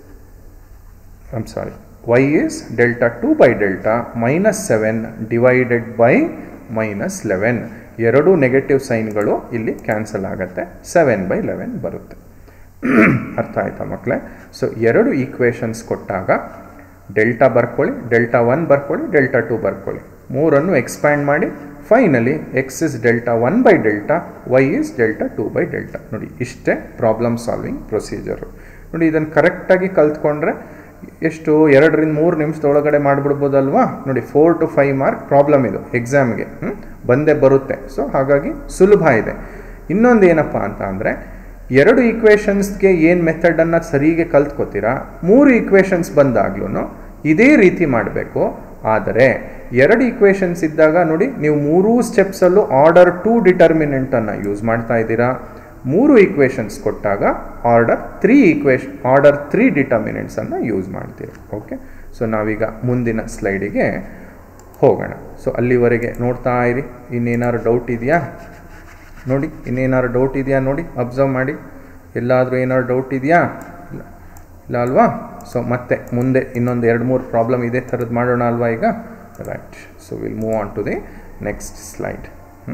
I'm sorry y is delta 2 by delta minus 7 divided by minus 11 ಎರಡು ನೆಗೆಟಿವ್ ಸೈನ್ಗಳು ಇಲ್ಲಿ ಕ್ಯಾನ್ಸಲ್ ಆಗುತ್ತೆ ಸೆವೆನ್ ಬೈ ಲೆವೆನ್ ಬರುತ್ತೆ ಅರ್ಥ ಆಯ್ತಾ ಮಕ್ಕಳೇ ಸೊ ಎರಡು ಈಕ್ವೇಷನ್ಸ್ ಕೊಟ್ಟಾಗ ಡೆಲ್ಟಾ ಬರ್ಕೊಳ್ಳಿ ಡೆಲ್ಟಾ ಒನ್ ಬರ್ಕೊಳ್ಳಿ ಡೆಲ್ಟಾ ಟು ಬರ್ಕೊಳ್ಳಿ ಮೂರನ್ನು ಎಕ್ಸ್ಪ್ಯಾಂಡ್ ಮಾಡಿ finally x is delta one by delta y is delta two by delta ನೋಡಿ ಇಷ್ಟೇ ಪ್ರಾಬ್ಲಮ್ ಸಾಲ್ವಿಂಗ್ ಪ್ರೊಸೀಜರು ನೋಡಿ ಇದನ್ನು ಕರೆಕ್ಟಾಗಿ ಕಲ್ತ್ಕೊಂಡ್ರೆ ಎಷ್ಟು ಎರಡರಿಂದ ಮೂರು ನಿಮಿಷದೊಳಗಡೆ ಮಾಡಿಬಿಡ್ಬೋದಲ್ವಾ ನೋಡಿ four to five mark problem ಇದು ಎಕ್ಸಾಮ್ಗೆ ಬಂದೇ ಬರುತ್ತೆ ಸೊ ಹಾಗಾಗಿ ಸುಲಭ ಇದೆ ಇನ್ನೊಂದು ಏನಪ್ಪ ಅಂತ ಅಂದರೆ ಎರಡು ಈಕ್ವೇಷನ್ಸ್ಗೆ ಏನು ಮೆಥಡನ್ನು ಸರಿಗೆ ಕಲ್ತ್ಕೋತೀರಾ ಮೂರು ಈಕ್ವೇಷನ್ಸ್ ಬಂದಾಗ್ಲೂ ಇದೇ ರೀತಿ ಮಾಡಬೇಕು ಆದರೆ ಎರಡು ಈಕ್ವೇಷನ್ಸ್ ಇದ್ದಾಗ ನೋಡಿ ನೀವು ಮೂರೂ ಸ್ಟೆಪ್ಸಲ್ಲೂ ಆರ್ಡರ್ ಟು ಡಿಟರ್ಮಿನೆಂಟನ್ನು ಯೂಸ್ ಮಾಡ್ತಾ ಇದ್ದೀರಾ ಮೂರು ಈಕ್ವೇಷನ್ಸ್ ಕೊಟ್ಟಾಗ order three equation order three ಡಿಟರ್ಮಿನೆಂಟ್ಸನ್ನು ಯೂಸ್ ಮಾಡ್ತೀವಿ ಓಕೆ ಸೊ ನಾವೀಗ ಮುಂದಿನ ಸ್ಲೈಡಿಗೆ ಹೋಗೋಣ ಸೊ ಅಲ್ಲಿವರೆಗೆ ನೋಡ್ತಾ ಇರಿ ಇನ್ನೇನಾದ್ರು ಡೌಟ್ ಇದೆಯಾ ನೋಡಿ ಇನ್ನೇನಾದ್ರು ಡೌಟ್ ಇದೆಯಾ ನೋಡಿ ಅಬ್ಸರ್ವ್ ಮಾಡಿ ಎಲ್ಲಾದರೂ ಏನಾದ್ರು ಡೌಟ್ ಇದೆಯಾ ಇಲ್ಲ ಇಲ್ಲ ಅಲ್ವಾ ಸೊ ಮತ್ತೆ ಮುಂದೆ ಇನ್ನೊಂದು ಎರಡು ಮೂರು ಪ್ರಾಬ್ಲಮ್ ಇದೇ ಥರದ್ದು ಮಾಡೋಣ ಅಲ್ವಾ ಈಗ right so will move on to the next slide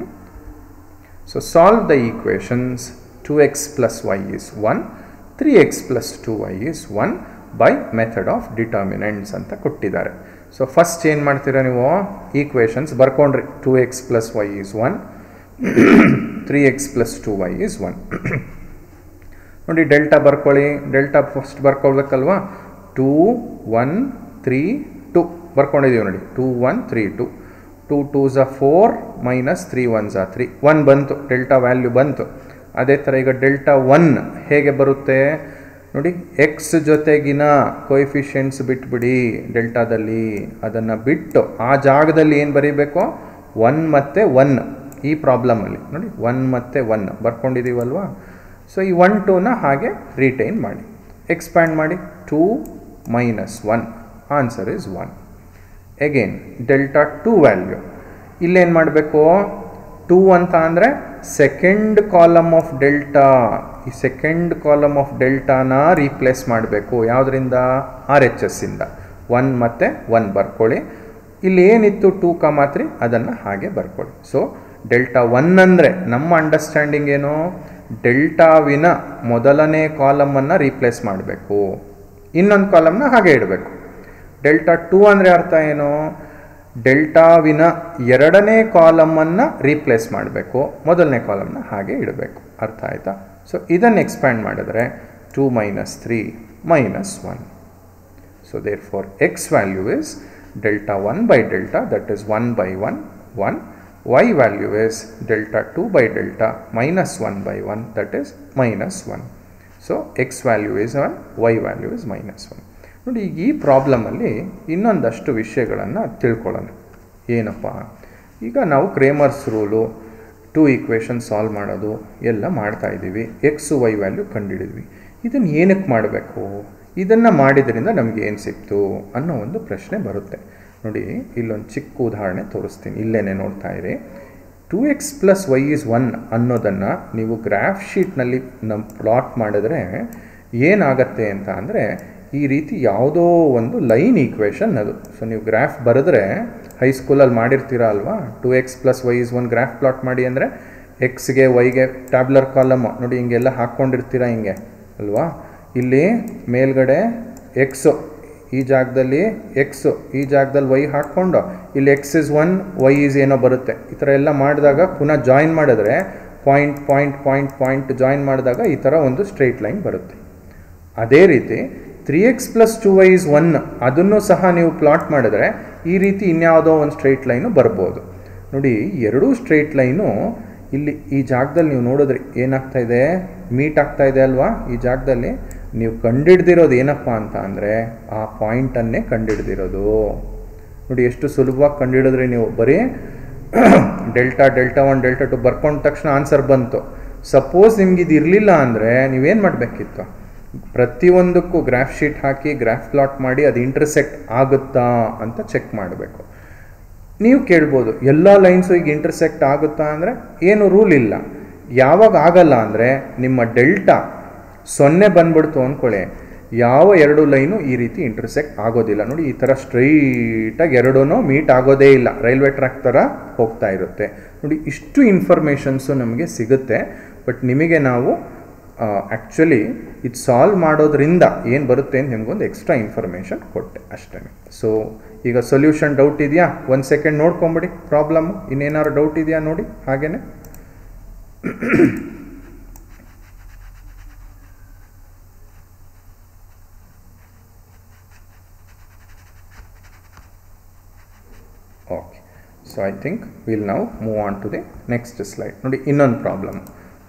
so solve the equations 2x plus y is 1, 3x plus 2y is 1 by method of determinants ಅಂತ ಕೊಟ್ಟಿದ್ದಾರೆ ಸೊ ಫಸ್ಟ್ ಏನು ಮಾಡ್ತೀರಾ ನೀವು ಈಕ್ವೇಷನ್ಸ್ ಬರ್ಕೊಂಡ್ರಿ two x plus y is one three x plus two y is one ನೋಡಿ ಡೆಲ್ಟಾ ಬರ್ಕೊಳ್ಳಿ ಡೆಲ್ಟಾ ಫಸ್ಟ್ ಬರ್ಕೊಳ್ಬೇಕಲ್ವಾ ಟೂ ಒನ್ ತ್ರೀ ಟು ಬರ್ಕೊಂಡಿದ್ದೀವಿ ನೋಡಿ two one three two two two is four minus three one is three one ಬಂತು ಡೆಲ್ಟಾ ವ್ಯಾಲ್ಯೂ ಬಂತು ಅದೇ ಥರ ಈಗ ಡೆಲ್ಟಾ ಒನ್ ಹೇಗೆ ಬರುತ್ತೆ ನೋಡಿ ಎಕ್ಸ್ ಜೊತೆಗಿನ ಕೊಯಿಫಿಷಿಯೆಂಟ್ಸ್ ಬಿಟ್ಬಿಡಿ ಡೆಲ್ಟಾದಲ್ಲಿ ಅದನ್ನು ಬಿಟ್ಟು ಆ ಜಾಗದಲ್ಲಿ ಏನು ಬರೀಬೇಕು ಒನ್ ಮತ್ತು ಒನ್ ಈ ಪ್ರಾಬ್ಲಮಲ್ಲಿ ನೋಡಿ ಒನ್ ಮತ್ತು ಒನ್ ಬರ್ಕೊಂಡಿದ್ದೀವಲ್ವಾ ಸೊ ಈ ಒನ್ ಟೂನ ಹಾಗೆ ರಿಟೈನ್ ಮಾಡಿ ಎಕ್ಸ್ಪ್ಯಾಂಡ್ ಮಾಡಿ two minus one answer is one again delta two value ಇಲ್ಲೇನು ಮಾಡಬೇಕು ಟೂ ಅಂತ ಅಂದರೆ ಸೆಕೆಂಡ್ ಕಾಲಮ್ ಆಫ್ ಡೆಲ್ಟಾ ಈ ಸೆಕೆಂಡ್ ಕಾಲಮ್ ಆಫ್ ಡೆಲ್ಟಾನ ರೀಪ್ಲೇಸ್ ಮಾಡಬೇಕು ಯಾವುದರಿಂದ ಆರ್ ಎಚ್ ಎಸ್ಸಿಂದ ಒನ್ ಮತ್ತು ಒನ್ ಬರ್ಕೊಳ್ಳಿ ಇಲ್ಲಿ ಏನಿತ್ತು ಟೂ ಕಮಾತ್ರಿ ಅದನ್ನು ಹಾಗೆ ಬರ್ಕೊಳ್ಳಿ ಸೊ ಡೆಲ್ಟಾ ಒನ್ ಅಂದರೆ ನಮ್ಮ ಅಂಡರ್ಸ್ಟ್ಯಾಂಡಿಂಗ್ ಏನು ಡೆಲ್ಟಾವಿನ ಮೊದಲನೇ ಕಾಲಮನ್ನು ರೀಪ್ಲೇಸ್ ಮಾಡಬೇಕು ಇನ್ನೊಂದು ಕಾಲಮ್ನ ಹಾಗೆ ಇಡಬೇಕು ಡೆಲ್ಟಾ ಟೂ ಅಂದರೆ ಅರ್ಥ ಏನು ಡೆಲ್ಟಾವಿನ ಎರಡನೇ ಕಾಲಮನ್ನು ರೀಪ್ಲೇಸ್ ಮಾಡಬೇಕು ಮೊದಲನೇ ಕಾಲಮ್ನ ಹಾಗೆ ಇಡಬೇಕು ಅರ್ಥ ಆಯ್ತಾ ಸೊ ಇದನ್ನು ಎಕ್ಸ್ಪ್ಯಾಂಡ್ ಮಾಡಿದ್ರೆ two minus three minus one so therefore x value is delta one by delta that is one by one one y value is delta 2 by delta minus 1 by 1 that is minus 1 so x value is 1 y value is minus 1 ನೋಡಿ ಈಗ ಈ ಪ್ರಾಬ್ಲಮಲ್ಲಿ ಇನ್ನೊಂದಷ್ಟು ವಿಷಯಗಳನ್ನು ತಿಳ್ಕೊಳ್ಳೋಣ ಏನಪ್ಪ ಈಗ ನಾವು Cramer's rule two equation solve ಮಾಡೋದು ಎಲ್ಲ ಮಾಡ್ತಾ ಇದ್ದೀವಿ ಎಕ್ಸು ವೈ ವ್ಯಾಲ್ಯೂ ಕಂಡುಹಿಡಿದ್ವಿ ಇದನ್ನು ಏನಕ್ಕೆ ಮಾಡಬೇಕು ಇದನ್ನು ಮಾಡಿದ್ರಿಂದ ನಮಗೆ ಏನು ಸಿಕ್ತು ಅನ್ನೋ ಒಂದು ಪ್ರಶ್ನೆ ಬರುತ್ತೆ ನೋಡಿ ಇಲ್ಲೊಂದು ಚಿಕ್ಕ ಉದಾಹರಣೆ ತೋರಿಸ್ತೀನಿ ಇಲ್ಲೇನೆ ನೋಡ್ತಾ ಇರಿ two x plus y is one ಅನ್ನೋದನ್ನು ನೀವು ಗ್ರಾಫ್ ಶೀಟ್ನಲ್ಲಿ ನಮ್ಮ ಪ್ಲಾಟ್ ಮಾಡಿದ್ರೆ ಏನಾಗತ್ತೆ ಅಂತ ಅಂದರೆ ಈ ರೀತಿ ಯಾವುದೋ ಒಂದು ಲೈನ್ ಈಕ್ವೇಷನ್ ಅದು ಸೊ ನೀವು ಗ್ರಾಫ್ ಬರೆದ್ರೆ ಹೈಸ್ಕೂಲಲ್ಲಿ ಮಾಡಿರ್ತೀರ ಅಲ್ವಾ two x plus y is one graph plot ಮಾಡಿ ಅಂದರೆ ಎಕ್ಸ್ಗೆ ವೈಗೆ ಟ್ಯಾಬ್ಲರ್ ಕಾಲಮ್ ನೋಡಿ ಹಿಂಗೆಲ್ಲ ಹಾಕ್ಕೊಂಡಿರ್ತೀರ ಹಿಂಗೆ ಅಲ್ವಾ ಇಲ್ಲಿ ಮೇಲ್ಗಡೆ ಎಕ್ಸು ಈ ಜಾಗದಲ್ಲಿ ಎಕ್ಸು ಈ ಜಾಗದಲ್ಲಿ ವೈ ಹಾಕ್ಕೊಂಡು ಇಲ್ಲಿ x is one y is ಏನೋ ಬರುತ್ತೆ ಈ ಥರ ಎಲ್ಲ ಮಾಡಿದಾಗ ಪುನಃ ಜಾಯಿನ್ ಮಾಡಿದ್ರೆ point point point point join ಮಾಡಿದಾಗ ಈ ಥರ ಒಂದು ಸ್ಟ್ರೈಟ್ ಲೈನ್ ಬರುತ್ತೆ ಅದೇ ರೀತಿ three x plus two y is one ಅದನ್ನು ಸಹ ನೀವು ಪ್ಲಾಟ್ ಮಾಡಿದ್ರೆ ಈ ರೀತಿ ಇನ್ಯಾವುದೋ ಒಂದು ಸ್ಟ್ರೈಟ್ ಲೈನು ಬರ್ಬೋದು ನೋಡಿ ಎರಡೂ ಸ್ಟ್ರೈಟ್ ಲೈನು ಇಲ್ಲಿ ಈ ಜಾಗದಲ್ಲಿ ನೀವು ನೋಡಿದ್ರೆ ಏನಾಗ್ತಾ ಇದೆ ಮೀಟ್ ಆಗ್ತಾ ಇದೆ ಅಲ್ವಾ ಈ ಜಾಗದಲ್ಲಿ ನೀವು ಕಂಡಿಡ್ದಿರೋದು ಏನಪ್ಪ ಅಂತ ಅಂದರೆ ಆ ಪಾಯಿಂಟನ್ನೇ ಕಂಡಿಡ್ದಿರೋದು ನೋಡಿ ಎಷ್ಟು ಸುಲಭವಾಗಿ ಕಂಡುಹಿಡಿದ್ರೆ ನೀವು ಬರೀ delta delta one delta two ಬರ್ಕೊಂಡ ತಕ್ಷಣ ಆನ್ಸರ್ ಬಂತು ಸಪೋಸ್ ನಿಮ್ಗೆ ಇದು ಇರಲಿಲ್ಲ ಅಂದರೆ ನೀವೇನು ಮಾಡಬೇಕಿತ್ತು ಪ್ರತಿಯೊಂದಕ್ಕೂ ಗ್ರಾಫ್ ಶೀಟ್ ಹಾಕಿ ಗ್ರಾಫ್ ಪ್ಲಾಟ್ ಮಾಡಿ ಅದು ಇಂಟರ್ಸೆಕ್ಟ್ ಆಗುತ್ತಾ ಅಂತ ಚೆಕ್ ಮಾಡಬೇಕು ನೀವು ಕೇಳ್ಬೋದು ಎಲ್ಲ ಲೈನ್ಸು ಈಗ ಇಂಟರ್ಸೆಕ್ಟ್ ಆಗುತ್ತಾ ಅಂದರೆ ಏನು ರೂಲ್ ಇಲ್ಲ ಯಾವಾಗ ಆಗಲ್ಲ ಅಂದರೆ ನಿಮ್ಮ ಡೆಲ್ಟಾ ಸೊನ್ನೆ ಬಂದ್ಬಿಡ್ತು ಅಂದ್ಕೊಳ್ಳಿ ಯಾವ ಎರಡು ಲೈನು ಈ ರೀತಿ ಇಂಟರ್ಸೆಕ್ಟ್ ಆಗೋದಿಲ್ಲ ನೋಡಿ ಈ ಥರ ಸ್ಟ್ರೈಟಾಗಿ ಎರಡೂ ಮೀಟ್ ಆಗೋದೇ ಇಲ್ಲ ರೈಲ್ವೆ ಟ್ರ್ಯಾಕ್ ಥರ ಹೋಗ್ತಾ ಇರುತ್ತೆ ನೋಡಿ ಇಷ್ಟು ಇನ್ಫಾರ್ಮೇಷನ್ಸು ನಮಗೆ ಸಿಗುತ್ತೆ ಬಟ್ ನಿಮಗೆ ನಾವು ಆ್ಯಕ್ಚುಲಿ ಇದು ಸಾಲ್ವ್ ಮಾಡೋದ್ರಿಂದ ಏನು ಬರುತ್ತೆ ಅಂತ ನಿಮಗೊಂದು ಎಕ್ಸ್ಟ್ರಾ ಇನ್ಫಾರ್ಮೇಷನ್ ಕೊಟ್ಟೆ ಅಷ್ಟೇ ಸೊ ಈಗ ಸೊಲ್ಯೂಷನ್ ಡೌಟ್ ಇದೆಯಾ ಒಂದು ಸೆಕೆಂಡ್ ನೋಡ್ಕೊಂಬಿಡಿ ಪ್ರಾಬ್ಲಮ್ಮು ಇನ್ನೇನಾದ್ರು ಡೌಟ್ ಇದೆಯಾ ನೋಡಿ ಹಾಗೇನೆ okay so I think will ನಾವು move on to the next slide ನೋಡಿ ಇನ್ನೊಂದು problem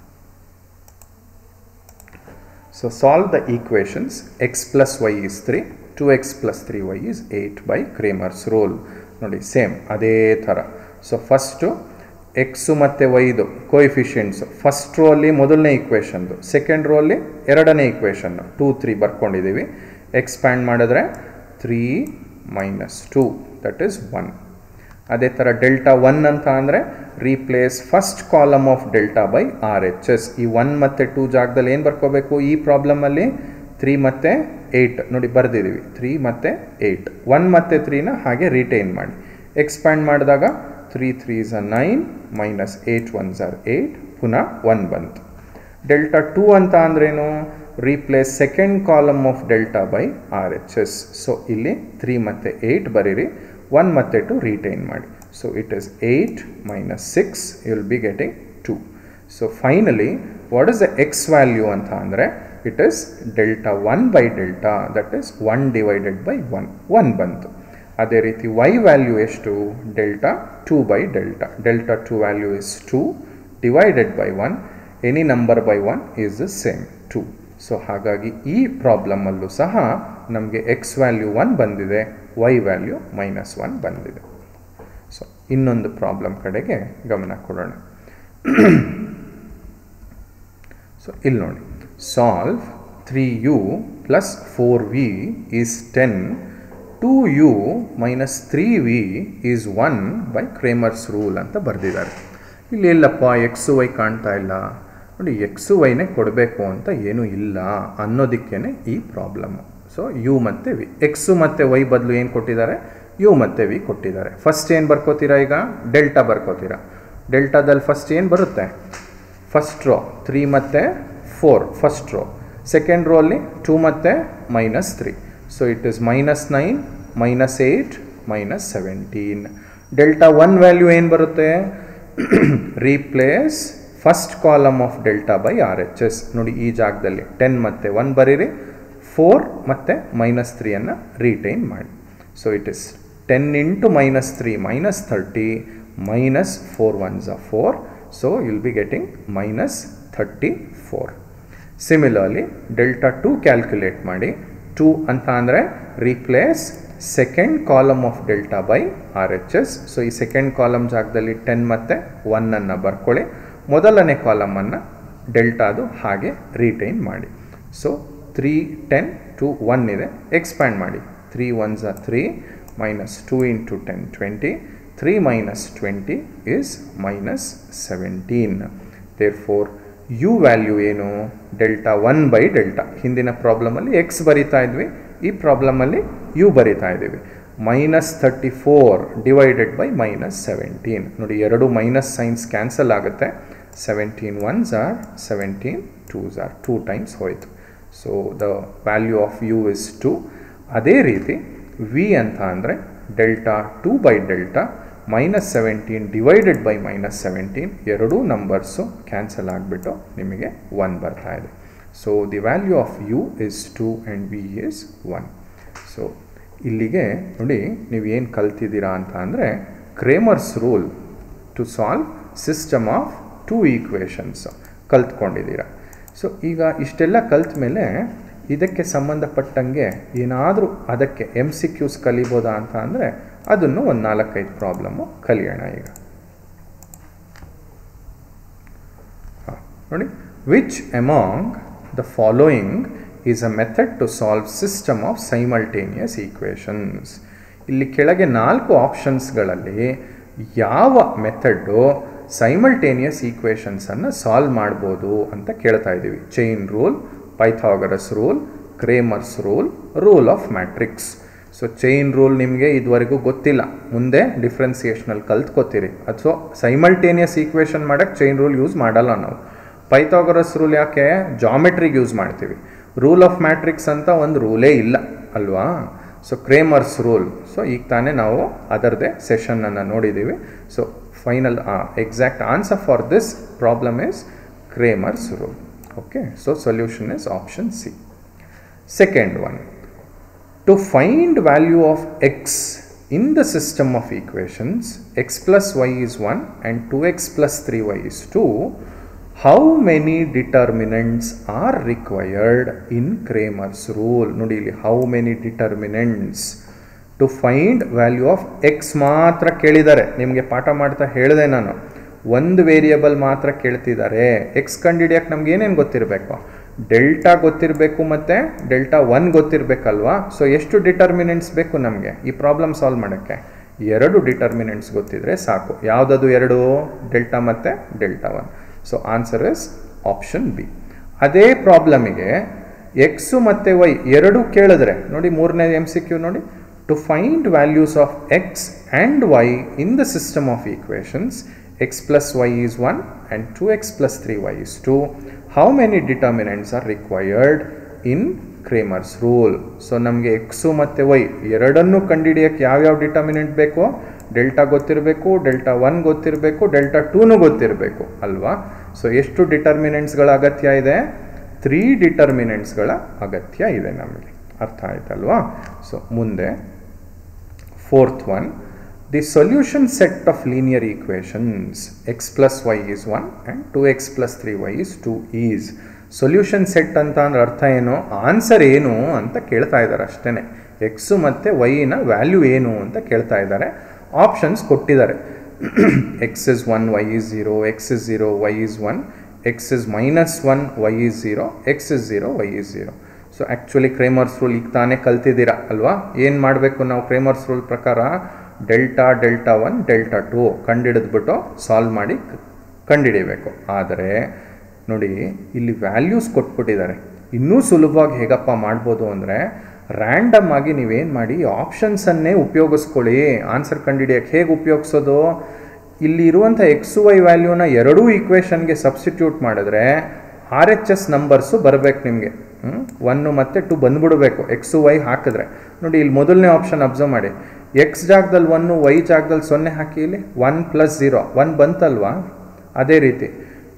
So solve the equations x plus y is 3, 2x plus 3y is 8 by Kramer's rule. ನೋಡಿ ಸೇಮ್ ಅದೇ ಥರ ಸೊ ಫಸ್ಟು ಎಕ್ಸು ಮತ್ತು ವೈದು ಕೋಯಿಫಿಷಿಯೆಂಟ್ಸು ಫಸ್ಟ್ ರೋ ಅಲ್ಲಿ ಮೊದಲನೇ ಇಕ್ವೇಷನ್ದು ಸೆಕೆಂಡ್ ರೋ ಅಲ್ಲಿ ಎರಡನೇ ಇಕ್ವೇಷನ್ನು ಟೂ ತ್ರೀ ಬರ್ಕೊಂಡಿದ್ದೀವಿ ಎಕ್ಸ್ಪ್ಯಾಂಡ್ ಮಾಡಿದ್ರೆ three minus two that is one ಅದೇ ಥರ ಡೆಲ್ಟಾ ಒನ್ ಅಂತ ಅಂದರೆ replace first column of delta by R H S ಈ ಒನ್ ಮತ್ತು ಟೂ ಜಾಗದಲ್ಲಿ ಏನು ಬರ್ಕೋಬೇಕು ಈ ಪ್ರಾಬ್ಲಮಲ್ಲಿ ತ್ರೀ ಮತ್ತು ಏಯ್ಟ್ ನೋಡಿ ಬರೆದಿದ್ದೀವಿ ತ್ರೀ ಮತ್ತು ಏಯ್ಟ್ ಒನ್ ಮತ್ತು ತ್ರೀನ ಹಾಗೆ ರಿಟೈನ್ ಮಾಡಿ ಎಕ್ಸ್ಪ್ಯಾಂಡ್ ಮಾಡಿದಾಗ three threes a nine minus eight ones are eight ಪುನಃ ಒನ್ ಬಂತು ಡೆಲ್ಟಾ ಟೂ ಅಂತ ಅಂದ್ರೇನು replace second column of delta by R H S so ಇಲ್ಲಿ ತ್ರೀ ಮತ್ತು ಏಯ್ಟ್ ಬರೀರಿ ಒನ್ ಮತ್ತು ಟು ರಿಟೈನ್ ಮಾಡಿ so it is eight minus six you will be getting two so finally what is the x value ಅಂತ ಅಂದರೆ it is delta one by delta that is one divided by one one ಬಂತು ಅದೇ ರೀತಿ ವೈ ವ್ಯಾಲ್ಯೂ ಎಷ್ಟು delta two by delta delta two value is two divided by one any number by one is the same two so ಹಾಗಾಗಿ ಈ ಪ್ರಾಬ್ಲಮಲ್ಲೂ ಸಹ ನಮಗೆ ಎಕ್ಸ್ ವ್ಯಾಲ್ಯೂ ಒನ್ ಬಂದಿದೆ ವೈ ವ್ಯಾಲ್ಯೂ ಮೈನಸ್ ಒನ್ ಬಂದಿದೆ ಸೊ ಇನ್ನೊಂದು ಪ್ರಾಬ್ಲಮ್ ಕಡೆಗೆ ಗಮನ ಕೊಡೋಣ ಸೊ ಇಲ್ಲಿ ನೋಡಿ solve three u plus four v is ten two u minus three v is one by Cramer's rule ಅಂತ ಬರೆದಿದ್ದಾರೆ ಇಲ್ಲಿ ಎಲ್ಲಪ್ಪ ಎಕ್ಸು ವೈ ಕಾಣ್ತಾ ಇಲ್ಲ ನೋಡಿ ಎಕ್ಸು ವೈನೇ ಕೊಡಬೇಕು ಅಂತ ಏನೂ ಇಲ್ಲ ಅನ್ನೋದಕ್ಕೇ ಈ ಪ್ರಾಬ್ಲಮ್ಮು ಸೊ ಯು ಮತ್ತು ವಿ ಎಕ್ಸು ಮತ್ತು ವೈ ಬದಲು ಏನು ಕೊಟ್ಟಿದ್ದಾರೆ ಯು ಮತ್ತು ವಿ ಕೊಟ್ಟಿದ್ದಾರೆ ಫಸ್ಟ್ ಏನು ಬರ್ಕೋತೀರಾ ಈಗ ಡೆಲ್ಟಾ ಬರ್ಕೋತೀರಾ ಡೆಲ್ಟಾದಲ್ಲಿ ಫಸ್ಟ್ ಏನು ಬರುತ್ತೆ ಫಸ್ಟ್ ರೋ ತ್ರೀ ಮತ್ತು four first row second row ಅಲ್ಲಿ ಟೂ ಮತ್ತು minus three so it is minus nine minus eight minus seventeen delta one value ಏನು ಬರುತ್ತೆ replace first column of delta by R H S ನೋಡಿ ಈ ಜಾಗದಲ್ಲಿ ಟೆನ್ ಮತ್ತು ಒನ್ ಬರೀರಿ ಫೋರ್ ಮತ್ತು ಮೈನಸ್ ತ್ರೀಯನ್ನು ರೀಟೈನ್ ಮಾಡಿ so it is ten into minus three minus thirty minus four ones a four so you'll be getting minus thirty four similarly delta two calculate ಮಾಡಿ ಟು ಅಂತ ಅಂದರೆ replace second column of delta by R H S so ಈ ಸೆಕೆಂಡ್ ಕಾಲಮ್ ಜಾಗದಲ್ಲಿ ಟೆನ್ ಮತ್ತು ಒನ್ನನ್ನು ಬರ್ಕೊಳ್ಳಿ ಮೊದಲನೇ ಕಾಲಮನ್ನು ಡೆಲ್ಟಾದು ಹಾಗೆ ರೀಟೈನ್ ಮಾಡಿ so three ten two one ಇದೆ ಎಕ್ಸ್ಪ್ಯಾಂಡ್ ಮಾಡಿ three ones a three minus two into ten twenty three minus twenty is minus seventeen therefore u value ಏನು ಡೆಲ್ಟಾ ಒನ್ ಬೈ ಡೆಲ್ಟಾ ಹಿಂದಿನ ಪ್ರಾಬ್ಲಮಲ್ಲಿ ಎಕ್ಸ್ ಬರಿತಾ ಇದ್ವಿ ಈ ಪ್ರಾಬ್ಲಮಲ್ಲಿ ಯು ಬರಿತಾ ಇದ್ದೀವಿ minus thirty four divided by minus seventeen ನೋಡಿ ಎರಡು ಮೈನಸ್ ಸೈನ್ಸ್ ಕ್ಯಾನ್ಸಲ್ ಆಗುತ್ತೆ seventeen ones are seventeen twos are two times ಹೋಯಿತು so the value of u is two ಅದೇ ರೀತಿ ವಿ ಅಂತ ಅಂದರೆ delta two by delta minus seventeen divided by minus seventeen ಎರಡೂ ನಂಬರ್ಸು ಕ್ಯಾನ್ಸಲ್ ಆಗಿಬಿಟ್ಟು ನಿಮಗೆ ಒನ್ ಬರ್ತಾ ಇದೆ so the value of u is two and v is one so ಇಲ್ಲಿಗೆ ನೋಡಿ ನೀವು ಏನು ಕಲ್ತಿದ್ದೀರಾ ಅಂತ ಅಂದರೆ Cramer's rule to solve system of two equations ಕಲ್ತ್ಕೊಂಡಿದ್ದೀರಾ ಸೊ ಈಗ ಇಷ್ಟೆಲ್ಲ ಕಲ್ತ ಮೇಲೆ ಇದಕ್ಕೆ ಸಂಬಂಧಪಟ್ಟಂಗೆ ಏನಾದರೂ ಅದಕ್ಕೆ ಎಮ್ ಸಿ ಕ್ಯೂಸ್ ಕಲಿಬೋದಾ ಅಂತ ಅಂದರೆ ಅದನ್ನು ಒಂದು ನಾಲ್ಕೈದು ಪ್ರಾಬ್ಲಮ್ಮು ಕಲಿಯೋಣ ಈಗ ನೋಡಿ which among the following is a method to solve system of simultaneous equations ಇಲ್ಲಿ ಕೆಳಗೆ ನಾಲ್ಕು ಆಪ್ಷನ್ಸ್ಗಳಲ್ಲಿ ಯಾವ ಮೆಥಡ್ಡು ಸೈಮಲ್ಟೇನಿಯಸ್ ಈಕ್ವೇಷನ್ಸನ್ನು ಸಾಲ್ವ್ ಮಾಡ್ಬೋದು ಅಂತ ಕೇಳ್ತಾ ಇದ್ದೀವಿ chain rule Pythagoras rule Cramer's rule rule of matrix so chain rule ನಿಮಗೆ ಇದುವರೆಗೂ ಗೊತ್ತಿಲ್ಲ ಮುಂದೆ ಡಿಫ್ರೆನ್ಸಿಯೇಷನಲ್ಲಿ ಕಲ್ತ್ಕೋತೀರಿ ಅಥವಾ ಸೈಮಲ್ಟೇನಿಯಸ್ ಈಕ್ವೇಷನ್ ಮಾಡೋಕ್ಕೆ ಚೈನ್ ರೂಲ್ ಯೂಸ್ ಮಾಡಲ್ಲ ನಾವು ಪೈಥಾಗರಸ್ ರೂಲ್ ಯಾಕೆ ಜಾಮೆಟ್ರಿಗೆ ಯೂಸ್ ಮಾಡ್ತೀವಿ ರೂಲ್ ಆಫ್ ಮ್ಯಾಟ್ರಿಕ್ಸ್ ಅಂತ ಒಂದು ರೂಲೇ ಇಲ್ಲ ಅಲ್ವಾ ಸೊ ಕ್ರೇಮರ್ಸ್ ರೂಲ್ ಸೊ ಈಗ ತಾನೇ ನಾವು ಅದರದೇ ಸೆಷನನ್ನು ನೋಡಿದ್ದೀವಿ so final exact answer for this problem is Cramer's rule okay so solution is option c second one to find value of x in the system of equations x plus y is 1 and 2x plus 3y is 2 how many determinants are required in Kramer's rule ನೋಡಿ ಇಲ್ಲಿ how many determinants to find value of x ಮಾತ್ರ ಕೇಳಿದ್ದಾರೆ ನಿಮಗೆ ಪಾಠ ಮಾಡ್ತಾ ಹೇಳಿದೆ ನಾನು ಒಂದು ವೇರಿಯಬಲ್ ಮಾತ್ರ ಕೇಳ್ತಿದ್ದಾರೆ ಎಕ್ಸ್ ಕಂಡಿಡಿಯಕ್ಕೆ ನಮ್ಗೆ ಏನೇನು ಗೊತ್ತಿರಬೇಕು ಡೆಲ್ಟಾ ಗೊತ್ತಿರಬೇಕು ಮತ್ತು ಡೆಲ್ಟಾ ಒನ್ ಗೊತ್ತಿರಬೇಕಲ್ವಾ ಸೊ ಎಷ್ಟು ಡಿಟರ್ಮಿನೆಂಟ್ಸ್ ಬೇಕು ನಮಗೆ ಈ ಪ್ರಾಬ್ಲಮ್ ಸಾಲ್ವ್ ಮಾಡೋಕ್ಕೆ ಎರಡು ಡಿಟರ್ಮಿನೆಂಟ್ಸ್ ಗೊತ್ತಿದ್ರೆ ಸಾಕು ಯಾವುದದು ಎರಡು ಡೆಲ್ಟಾ ಮತ್ತು delta one so answer is option B ಅದೇ ಪ್ರಾಬ್ಲಮಿಗೆ ಎಕ್ಸು ಮತ್ತು ವೈ ಎರಡು ಕೇಳಿದ್ರೆ ನೋಡಿ ಮೂರನೇ ಎಮ್ ಸಿ ಕ್ಯೂ ನೋಡಿ to find values of x and y in the system of equations x plus y is 1 and 2x plus 3y is 2. How many determinants are required in Kramer's rule? So ನಮಗೆ ಎಕ್ಸು ಮತ್ತು ವೈ ಎರಡನ್ನೂ ಕಂಡುಹಿಡಿಯೋಕ್ಕೆ ಯಾವ್ಯಾವ ಡಿಟರ್ಮಿನೆಂಟ್ ಬೇಕೋ ಡೆಲ್ಟಾ ಗೊತ್ತಿರಬೇಕು ಡೆಲ್ಟಾ ಒನ್ ಗೊತ್ತಿರಬೇಕು ಡೆಲ್ಟಾ ಟೂನು ಗೊತ್ತಿರಬೇಕು ಅಲ್ವಾ ಸೊ ಎಷ್ಟು ಡಿಟರ್ಮಿನೆಂಟ್ಸ್ಗಳ ಅಗತ್ಯ ಇದೆ ತ್ರೀ ಡಿಟರ್ಮಿನೆಂಟ್ಸ್ಗಳ ಅಗತ್ಯ ಇದೆ ನಮಗೆ ಅರ್ಥ ಆಯ್ತಲ್ವಾ ಸೊ ಮುಂದೆ fourth one The solution set of linear equations x plus y is 1 and 2x plus 3y is 2 is solution set ಅಂತ ಅಂದ್ರೆ ಅರ್ಥ ಏನು ಆನ್ಸರ್ ಏನು ಅಂತ ಕೇಳ್ತಾ ಇದ್ದಾರೆ ಅಷ್ಟೇ ಎಕ್ಸು ಮತ್ತು ವೈನ ವ್ಯಾಲ್ಯೂ ಏನು ಅಂತ ಕೇಳ್ತಾ ಇದ್ದಾರೆ ಆಪ್ಷನ್ಸ್ ಕೊಟ್ಟಿದ್ದಾರೆ x is one y is zero x is zero y is one x is minus one y is zero x is zero y is zero so actually Cramer's rule ಈಗ ತಾನೇ ಕಲ್ತಿದ್ದೀರಾ ಅಲ್ವಾ ಏನು ಮಾಡಬೇಕು ನಾವು ಕ್ರೇಮರ್ಸ್ ರೂಲ್ ಪ್ರಕಾರ delta delta one delta two ಕಂಡಿಡಿದ್ಬಿಟ್ಟು ಸಾಲ್ವ್ ಮಾಡಿ ಕಂಡುಹಿಡಿಬೇಕು ಆದರೆ ನೋಡಿ ಇಲ್ಲಿ ವ್ಯಾಲ್ಯೂಸ್ ಕೊಟ್ಬಿಟ್ಟಿದ್ದಾರೆ ಇನ್ನೂ ಸುಲಭವಾಗಿ ಹೇಗಪ್ಪ ಮಾಡ್ಬೋದು ಅಂದರೆ ರ್ಯಾಂಡಮ್ ಆಗಿ ನೀವೇನು ಮಾಡಿ ಆಪ್ಷನ್ಸನ್ನೇ ಉಪಯೋಗಿಸ್ಕೊಳ್ಳಿ ಆನ್ಸರ್ ಕಂಡುಹಿಡಿಯೋಕ್ಕೆ ಹೇಗೆ ಉಪಯೋಗಿಸೋದು ಇಲ್ಲಿ ಇರುವಂಥ ಎಕ್ಸ್ ವೈ ವ್ಯಾಲ್ಯೂನ ಎರಡೂ ಈಕ್ವೇಷನ್ಗೆ ಸಬ್ಸ್ಟಿಟ್ಯೂಟ್ ಮಾಡಿದ್ರೆ ಆರ್ ಎಚ್ ಎಸ್ ನಂಬರ್ಸು ಬರಬೇಕು ನಿಮಗೆ ಒನ್ನು ಮತ್ತು ಟು ಬಂದ್ಬಿಡಬೇಕು ಎಕ್ಸು ವೈ ಹಾಕಿದ್ರೆ ನೋಡಿ ಇಲ್ಲಿ ಮೊದಲನೇ ಆಪ್ಷನ್ ಅಬ್ಸರ್ವ್ ಮಾಡಿ ಎಕ್ಸ್ ಜಾಗದಲ್ಲಿ ಒನ್ನು ವೈ ಜಾಗದಲ್ಲಿ ಸೊನ್ನೆ ಹಾಕಿ ಇಲ್ಲಿ ಒನ್ ಪ್ಲಸ್ ಝೀರೋ ಒನ್ ಬಂತಲ್ವಾ ಅದೇ ರೀತಿ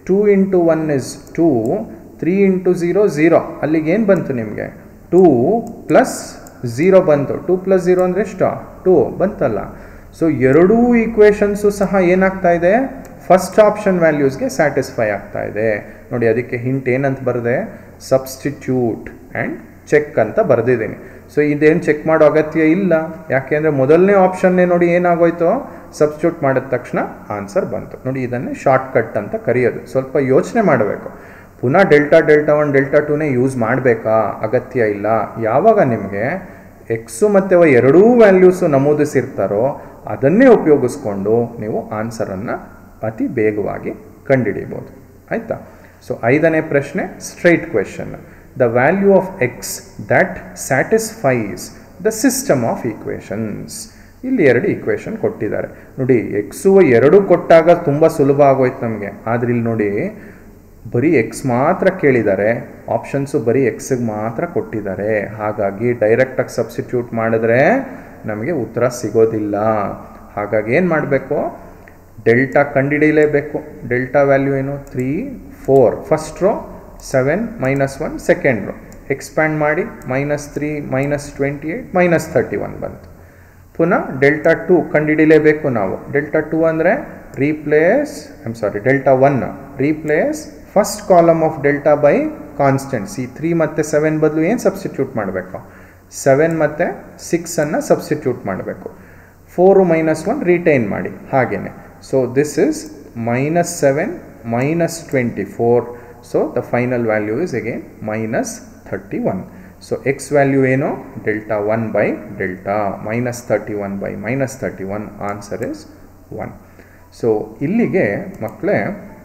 two into one is two three into zero zero ಅಲ್ಲಿಗೆ ಏನು ಬಂತು ನಿಮಗೆ ಟೂ ಪ್ಲಸ್ ಝೀರೋ ಬಂತು ಟೂ ಪ್ಲಸ್ ಝೀರೋ ಅಂದರೆ ಎಷ್ಟು ಟೂ ಬಂತಲ್ಲ ಸೊ ಎರಡೂ ಈಕ್ವೇಷನ್ಸು ಸಹ ಏನಾಗ್ತಾ ಇದೆ ಫಸ್ಟ್ ಆಪ್ಷನ್ ವ್ಯಾಲ್ಯೂಸ್ಗೆ ಸ್ಯಾಟಿಸ್ಫೈ ಆಗ್ತಾ ಇದೆ ನೋಡಿ ಅದಕ್ಕೆ ಹಿಂಟ್ ಏನಂತ ಬರದೆ ಸಬ್ಸ್ಟಿಟ್ಯೂಟ್ ಆ್ಯಂಡ್ ಚೆಕ್ ಅಂತ ಬರೆದಿದ್ದೀನಿ ಸೊ ಇದೇನು ಚೆಕ್ ಮಾಡೋ ಅಗತ್ಯ ಇಲ್ಲ ಯಾಕೆಂದರೆ ಮೊದಲನೇ ಆಪ್ಷನ್ನೇ ನೋಡಿ ಏನಾಗೋಯ್ತು ಸಬ್ಸ್ಟಿಟ್ಯೂಟ್ ಮಾಡಿದ ತಕ್ಷಣ ಆನ್ಸರ್ ಬಂತು ನೋಡಿ ಇದನ್ನೇ ಶಾರ್ಟ್ ಕಟ್ ಅಂತ ಕರೆಯೋದು ಸ್ವಲ್ಪ ಯೋಚನೆ ಮಾಡಬೇಕು ಪುನಃ ಡೆಲ್ಟಾ ಡೆಲ್ಟಾ ಒನ್ ಡೆಲ್ಟಾ ಟೂನೇ ಯೂಸ್ ಮಾಡಬೇಕಾ ಅಗತ್ಯ ಇಲ್ಲ ಯಾವಾಗ ನಿಮಗೆ ಎಕ್ಸು ಮತ್ತು ವೈ ಎರಡೂ ವ್ಯಾಲ್ಯೂಸು ನಮೂದಿಸಿರ್ತಾರೋ ಅದನ್ನೇ ಉಪಯೋಗಿಸ್ಕೊಂಡು ನೀವು ಆನ್ಸರನ್ನು ಅತಿ ಬೇಗವಾಗಿ ಕಂಡುಹಿಡಿಬೋದು ಆಯಿತಾ ಸೊ ಐದನೇ ಪ್ರಶ್ನೆ straight question the value of x that satisfies the system of equations ಇಲ್ಲಿ ಎರಡು ಈಕ್ವೇಷನ್ ಕೊಟ್ಟಿದ್ದಾರೆ ನೋಡಿ ಎಕ್ಸು ಎರಡು ಕೊಟ್ಟಾಗ ತುಂಬ ಸುಲಭ ಆಗೋಯ್ತು ನಮಗೆ ಆದರೆ ಇಲ್ಲಿ ನೋಡಿ ಬರೀ ಎಕ್ಸ್ ಮಾತ್ರ ಕೇಳಿದ್ದಾರೆ ಆಪ್ಷನ್ಸು ಬರೀ ಎಕ್ಸಿಗೆ ಮಾತ್ರ ಕೊಟ್ಟಿದ್ದಾರೆ ಹಾಗಾಗಿ ಡೈರೆಕ್ಟಾಗಿ ಸಬ್ಸ್ಟಿಟ್ಯೂಟ್ ಮಾಡಿದ್ರೆ ನಮಗೆ ಉತ್ತರ ಸಿಗೋದಿಲ್ಲ ಹಾಗಾಗಿ ಏನು ಮಾಡಬೇಕು ಡೆಲ್ಟಾ ಕಂಡುಹಿಡಿಯಲೇಬೇಕು ಡೆಲ್ಟಾ ವ್ಯಾಲ್ಯೂ ಏನು three four first row seven minus one second row expand ಮಾಡಿ minus three minus twenty eight minus thirty one ಬಂತು ಪುನಃ ಡೆಲ್ಟಾ ಟು ಕಂಡುಹಿಡಿಯಲೇಬೇಕು ನಾವು ಡೆಲ್ಟಾ ಟು ಅಂದರೆ replace I'm sorry delta one replace first column of delta by constants ಈ ತ್ರೀ ಮತ್ತು ಸೆವೆನ್ ಬದಲು ಏನು ಸಬ್ಸ್ಟಿಟ್ಯೂಟ್ ಮಾಡಬೇಕು ಸೆವೆನ್ ಮತ್ತು ಸಿಕ್ಸನ್ನು ಸಬ್ಸ್ಟಿಟ್ಯೂಟ್ ಮಾಡಬೇಕು ಫೋರು ಮೈನಸ್ ಒನ್ ರಿಟೈನ್ ಮಾಡಿ ಹಾಗೇನೆ so this is minus seven minus twenty four so the final value is again minus thirty one so x value ಏನು delta one by delta minus thirty one by minus thirty one answer is one so ಇಲ್ಲಿಗೆ ಮಕ್ಕಳೇ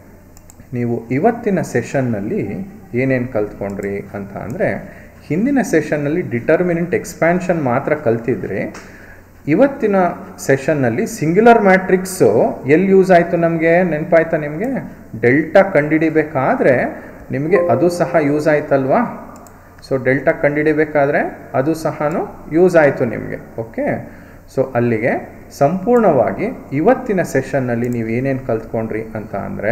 ನೀವು ಇವತ್ತಿನ ಸೆಷನ್ನಲ್ಲಿ ಏನೇನು ಕಲ್ತ್ಕೊಂಡ್ರಿ ಅಂತ ಅಂದರೆ ಹಿಂದಿನ ಸೆಷನ್ನಲ್ಲಿ ಡಿಟರ್ಮಿನೆಂಟ್ ಎಕ್ಸ್ಪ್ಯಾನ್ಷನ್ ಮಾತ್ರ ಕಲ್ತಿದ್ರಿ ಇವತ್ತಿನ ಸೆಷನ್ನಲ್ಲಿ ಸಿಂಗ್ಯುಲರ್ ಮ್ಯಾಟ್ರಿಕ್ಸು ಎಲ್ಲಿ ಯೂಸ್ ಆಯಿತು ನಮಗೆ ನೆನಪಾಯ್ತಾ ನಿಮಗೆ ಡೆಲ್ಟಾ ಕಂಡುಹಿಡಿಬೇಕಾದ್ರೆ ನಿಮಗೆ ಅದು ಸಹ ಯೂಸ್ ಆಯ್ತಲ್ವಾ ಸೊ ಡೆಲ್ಟಾ ಕಂಡುಹಿಡಿಬೇಕಾದ್ರೆ ಅದು ಸಹ ಯೂಸ್ ಆಯಿತು ನಿಮಗೆ ಓಕೆ ಸೊ ಅಲ್ಲಿಗೆ ಸಂಪೂರ್ಣವಾಗಿ ಇವತ್ತಿನ ಸೆಷನ್ನಲ್ಲಿ ನೀವು ಏನೇನು ಕಲ್ತ್ಕೊಂಡ್ರಿ ಅಂತ ಅಂದರೆ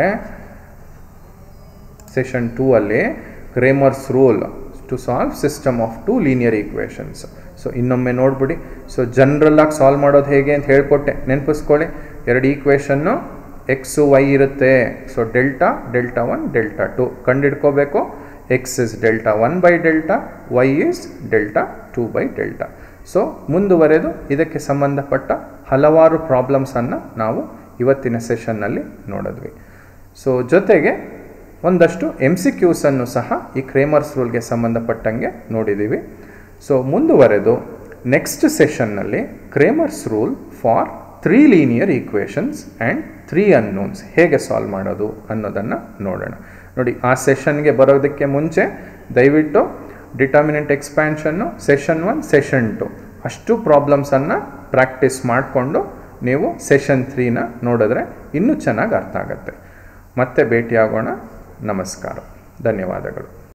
ಸೆಷನ್ ಟೂ ಅಲ್ಲಿ Cramer's rule to solve system of two linear equations so ಇನ್ನೊಮ್ಮೆ ನೋಡ್ಬಿಡಿ ಸೊ ಜನರಲ್ಲಾಗಿ ಸಾಲ್ವ್ ಮಾಡೋದು ಹೇಗೆ ಅಂತ ಹೇಳ್ಕೊಟ್ಟೆ ನೆನಪಿಸ್ಕೊಳ್ಳಿ ಎರಡು ಈಕ್ವೇಷನ್ನು ಎಕ್ಸು ವೈ ಇರುತ್ತೆ so delta delta one delta two ಕಂಡಿಡ್ಕೋಬೇಕು x is delta one by delta y is delta two by delta so ಮುಂದುವರೆದು ಇದಕ್ಕೆ ಸಂಬಂಧಪಟ್ಟ ಹಲವಾರು ಪ್ರಾಬ್ಲಮ್ಸನ್ನು ನಾವು ಇವತ್ತಿನ ಸೆಷನ್ನಲ್ಲಿ ನೋಡಿದ್ವಿ ಸೊ ಜೊತೆಗೆ ಒಂದಷ್ಟು ಎಮ್ ಸಿ ಕ್ಯೂಸನ್ನು ಸಹ ಈ ಕ್ರೇಮರ್ಸ್ ರೂಲ್ಗೆ ಸಂಬಂಧಪಟ್ಟಂಗೆ ನೋಡಿದ್ದೀವಿ ಸೊ ಮುಂದುವರೆದು ನೆಕ್ಸ್ಟ್ ಸೆಷನ್ನಲ್ಲಿ Cramer's rule for three linear equations and three unknowns ಹೇಗೆ ಸಾಲ್ವ್ ಮಾಡೋದು ಅನ್ನೋದನ್ನು ನೋಡೋಣ ನೋಡಿ ಆ ಸೆಷನ್ಗೆ ಬರೋದಕ್ಕೆ ಮುಂಚೆ ದಯವಿಟ್ಟು determinant expansion session one session two ಅಷ್ಟು ಪ್ರಾಬ್ಲಮ್ಸನ್ನು ಪ್ರಾಕ್ಟೀಸ್ ಮಾಡಿಕೊಂಡು ನೀವು ಸೆಷನ್ ತ್ರೀನ ನೋಡಿದ್ರೆ ಇನ್ನೂ ಚೆನ್ನಾಗಿ ಅರ್ಥ ಆಗುತ್ತೆ ಮತ್ತೆ ಭೇಟಿಯಾಗೋಣ ನಮಸ್ಕಾರ ಧನ್ಯವಾದಗಳು